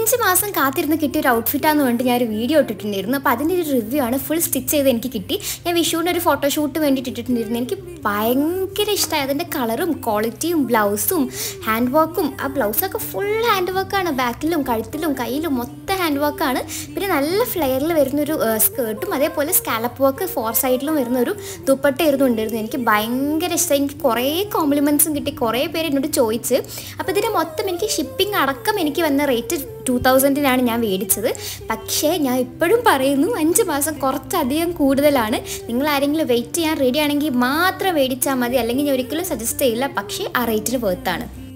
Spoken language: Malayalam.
അഞ്ച് മാസം കാത്തിരുന്ന് കിട്ടിയ ഒരു ഔട്ട്ഫിറ്റാന്ന് പറഞ്ഞിട്ട് ഞാൻ ഒരു വീഡിയോ ഇട്ടിട്ടുണ്ടായിരുന്നു അപ്പോൾ അതിൻ്റെ ഒരു റിവ്യൂ ആണ് ഫുൾ സ്റ്റിച്ച് ചെയ്ത് എനിക്ക് കിട്ടി ഞാൻ വിഷുവിൻ്റെ ഒരു ഫോട്ടോഷൂട്ട് വേണ്ടിയിട്ട് ഇട്ടിട്ടുണ്ടായിരുന്നു എനിക്ക് ഭയങ്കര ഇഷ്ടമായി അതിൻ്റെ കളറും ക്വാളിറ്റിയും ബ്ലൗസും ഹാൻഡ് വർക്കും ആ ബ്ലൗസൊക്കെ ഫുൾ ഹാൻഡ് വർക്കാണ് ബാക്കിലും കഴുത്തിലും കയ്യിലും മൊത്തം ഹാൻഡ് വർക്കാണ് പിന്നെ നല്ല ഫ്ലെയറിൽ വരുന്നൊരു സ്കേർട്ടും അതേപോലെ സ്കാലപ്പ് വർക്ക് ഫോർ സൈഡിലും വരുന്ന ഒരു ദുപ്പട്ടയായിരുന്നു ഉണ്ടായിരുന്നു എനിക്ക് ഭയങ്കര ഇഷ്ടമായി എനിക്ക് കുറേ കോംപ്ലിമെൻറ്റ്സും കിട്ടി കുറേ പേര് എന്നോട് ചോദിച്ച് അപ്പോൾ ഇതിൻ്റെ മൊത്തം എനിക്ക് ഷിപ്പിംഗ് അടക്കം എനിക്ക് വന്ന റേറ്റ് ടു തൗസൻഡിനാണ് ഞാൻ മേടിച്ചത് പക്ഷേ ഞാൻ ഇപ്പോഴും പറയുന്നു അഞ്ച് മാസം കുറച്ചധികം കൂടുതലാണ് നിങ്ങൾ ആരെങ്കിലും വെയിറ്റ് ചെയ്യാൻ റെഡി ആണെങ്കിൽ മാത്രം മേടിച്ചാൽ മതി അല്ലെങ്കിൽ ഞാൻ ഒരിക്കലും സജസ്റ്റ് ചെയ്യില്ല പക്ഷേ ആ റേറ്റിന് വേർത്താണ്